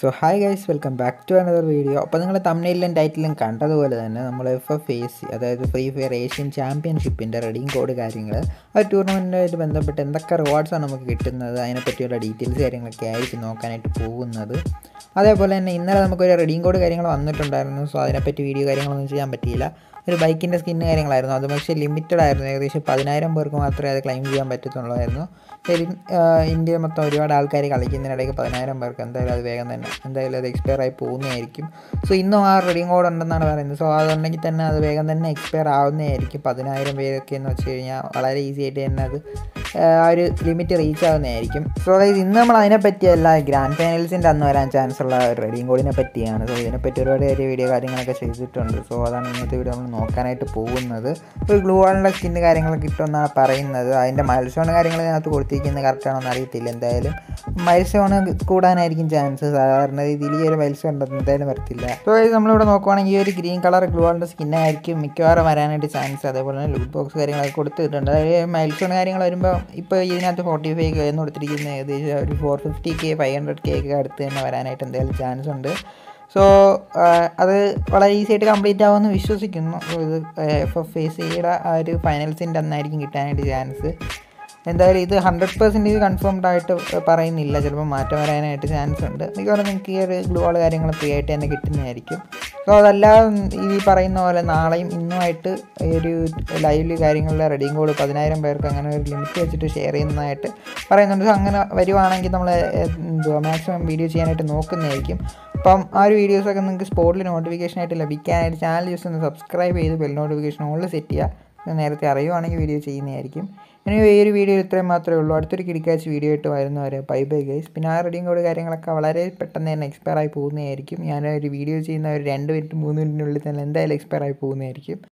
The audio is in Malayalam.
so hi guys welcome back to another video അപ്പോൾ നിങ്ങൾ തമിഴിലും ടൈറ്റിലും കണ്ടതുപോലെ തന്നെ നമ്മൾ എഫ് എഫ് എ സി അതായത് ഫ്രീ ഫയർ ഏഷ്യൻ ചാമ്പ്യൻഷിപ്പിൻ്റെ റെഡിങ് കോഡ് കാര്യങ്ങൾ ആ ടൂർണമെൻറ്റുമായിട്ട് ബന്ധപ്പെട്ട് എന്തൊക്കെ റിവാർഡ്സാണ് നമുക്ക് കിട്ടുന്നത് അതിനെപ്പറ്റിയുള്ള ഡീറ്റെയിൽസ് കാര്യങ്ങളൊക്കെ ആയിരിക്കും നോക്കാനായിട്ട് പോകുന്നത് അതേപോലെ തന്നെ ഇന്നലെ നമുക്കൊരു റെഡിങ് കോഡ് കാര്യങ്ങൾ വന്നിട്ടുണ്ടായിരുന്നു സോ അതിനെപ്പറ്റി വീഡിയോ കാര്യങ്ങളൊന്നും ചെയ്യാൻ പറ്റിയില്ല ഒരു ബൈക്കിൻ്റെ സ്കിന്ന് കാര്യങ്ങളായിരുന്നു അത് പക്ഷേ ലിമിറ്റഡ് ആയിരുന്നു ഏകദേശം പതിനായിരം പേർക്ക് മാത്രമേ അത് ക്ലെയിം ചെയ്യാൻ പറ്റത്തുള്ളായിരുന്നു ശരി ഇന്ത്യ മൊത്തം ഒരുപാട് ആൾക്കാർ കളിക്കുന്നതിനിടയ്ക്ക് പതിനായിരം പേർക്ക് എന്തായാലും അത് വേഗം തന്നെ എന്തായാലും അത് എക്സ്പയർ ആയി പോകുന്നതായിരിക്കും സോ ഇന്നും ആ റെഡിങ് കോഡ് ഉണ്ടെന്നാണ് പറയുന്നത് സോ അതുണ്ടെങ്കിൽ തന്നെ അത് വേഗം തന്നെ എക്സ്പയർ ആവുന്നതായിരിക്കും പതിനായിരം പേരൊക്കെ എന്ന് വെച്ച് കഴിഞ്ഞാൽ വളരെ ഈസി ആയിട്ട് തന്നെ അത് ആ ഒരു ലിമിറ്റ് റീച്ച് ആവുന്നതായിരിക്കും സോ അതായത് ഇന്ന് നമ്മൾ അതിനെപ്പറ്റിയല്ല ഗ്രാൻഡ് ഫൈനൽസിൻ്റെ അന്ന് വരാൻ ചാൻസ് ഉള്ള റെഡിങ് കോഡിനെ പറ്റിയാണ് സോ ഇതിനെപ്പറ്റി ഒരുപാട് കാര്യം വീഡിയോ കാര്യങ്ങളൊക്കെ ചെയ്തിട്ടുണ്ട് സോ അതാണ് ഇന്നത്തെ വീഡിയോ നമ്മൾ നോക്കാനായിട്ട് പോകുന്നത് ഒരു ഗ്ലൂ വാളിൻ്റെ സ്കിന്ന് കാര്യങ്ങളൊക്കെ കിട്ടുമെന്നാണ് പറയുന്നത് അതിൻ്റെ മത്സോൺ കാര്യങ്ങൾ ഇതിനകത്ത് കൊടുത്തിരിക്കുന്നത് കറക്റ്റാണോ എന്ന് അറിയത്തില്ല എന്തായാലും മത്സോൺ കൂടാനായിരിക്കും ചാൻസ് സാധാരണ രീതിയിൽ ഈ ഒരു മത്സ്യം ഉണ്ടെന്ന് എന്തായാലും വരത്തില്ല സോ ഇത് നമ്മളിവിടെ നോക്കുവാണെങ്കിൽ ഈ ഒരു ഗ്രീൻ കളർ ഗ്ലൂ വാളിൻ്റെ സ്കിന്നായിരിക്കും മിക്കവാറും വരാനായിട്ട് ചാൻസ് അതേപോലെ തന്നെ ലൂട്ട് ബോക്സ് കാര്യങ്ങളൊക്കെ കൊടുത്തിട്ടുണ്ട് അതായത് മൈൽസ്റ്റോൺ കാര്യങ്ങൾ വരുമ്പോൾ ഇപ്പോൾ ഇതിനകത്ത് ഫോർട്ടി ഫൈവ് കെ എന്ന് കൊടുത്തിരിക്കുന്ന ഏകദേശം ഒരു four fifty K five hundred K ഒക്കെ അടുത്ത് തന്നെ വരാനായിട്ട് എന്തായാലും ചാൻസ് ഉണ്ട് സോ അത് വളരെ ഈസി ആയിട്ട് കംപ്ലീറ്റ് ആവുമെന്ന് വിശ്വസിക്കുന്നു ഇത് എഫ് എഫ് എ സിയുടെ ആ ഒരു ഫൈനൽസിൻ്റെ അന്നായിരിക്കും കിട്ടാനായിട്ട് ചാൻസ് എന്തായാലും ഇത് ഹൺഡ്രഡ് പെർസെൻറ്റേജ് കൺഫേംഡ് ആയിട്ട് പറയുന്നില്ല ചിലപ്പോൾ മാറ്റം വരാനായിട്ട് ചാൻസ് ഉണ്ട് മിക്കവാറും നിങ്ങൾക്ക് ഈ ഒരു ഗ്ലൂ വാൾ കാര്യങ്ങൾ ഫ്രീ ആയിട്ട് തന്നെ കിട്ടുന്നതായിരിക്കും സോ അതല്ലാതെ ഈ പറയുന്ന പോലെ നാളെയും ഇന്നുമായിട്ട് ഈ ഒരു ലൈവില് കാര്യങ്ങളിലെ റെഡിയും കോഡ് പതിനായിരം പേർക്ക് അങ്ങനെ ഒരു ലിമിറ്റ് വെച്ചിട്ട് ഷെയർ ചെയ്യുന്നതായിട്ട് പറയുന്നുണ്ട് സോ അങ്ങനെ വരുവാണെങ്കിൽ നമ്മൾ എന്തുവാ മാക്സിമം വീഡിയോ ചെയ്യാനായിട്ട് നോക്കുന്നതായിരിക്കും അപ്പം ആ ഒരു വീഡിയോസൊക്കെ നിങ്ങൾക്ക് സ്പോട്ടിൽ നോട്ടിഫിക്കേഷനായിട്ട് ലഭിക്കാനായിട്ട് ചാനൽ ജസ്റ്റ് ഒന്ന് സബ്സ്ക്രൈബ് ചെയ്ത് ബെൽ നോട്ടിഫിക്കേഷൻ ഓളിൽ സെറ്റ് ചെയ്യുക നേരത്തെ അറിയുവാണെങ്കിൽ വീഡിയോ ചെയ്യുന്നതായിരിക്കും ഇനി ഈ ഒരു വീഡിയോ ഇത്രയും മാത്രമേ ഉള്ളൂ അടുത്തൊരു കിടക്കാച്ച് വീഡിയോ ആയിട്ട് വരുന്നവരെ ബൈ ബൈ ഗൈസ് പിന്നെ ആ റെഡിയും കോഡ് കാര്യങ്ങളൊക്കെ വളരെ പെട്ടെന്ന് തന്നെ എക്സ്പയർ ആയി പോകുന്നതായിരിക്കും ഞാൻ ഒരു വീഡിയോ ചെയ്യുന്ന ഒരു രണ്ട് മിനിറ്റ് മൂന്ന് മിനിറ്റിനുള്ളിൽ തന്നെ എന്തായാലും എക്സ്പയർ ആയി പോകുന്നതായിരിക്കും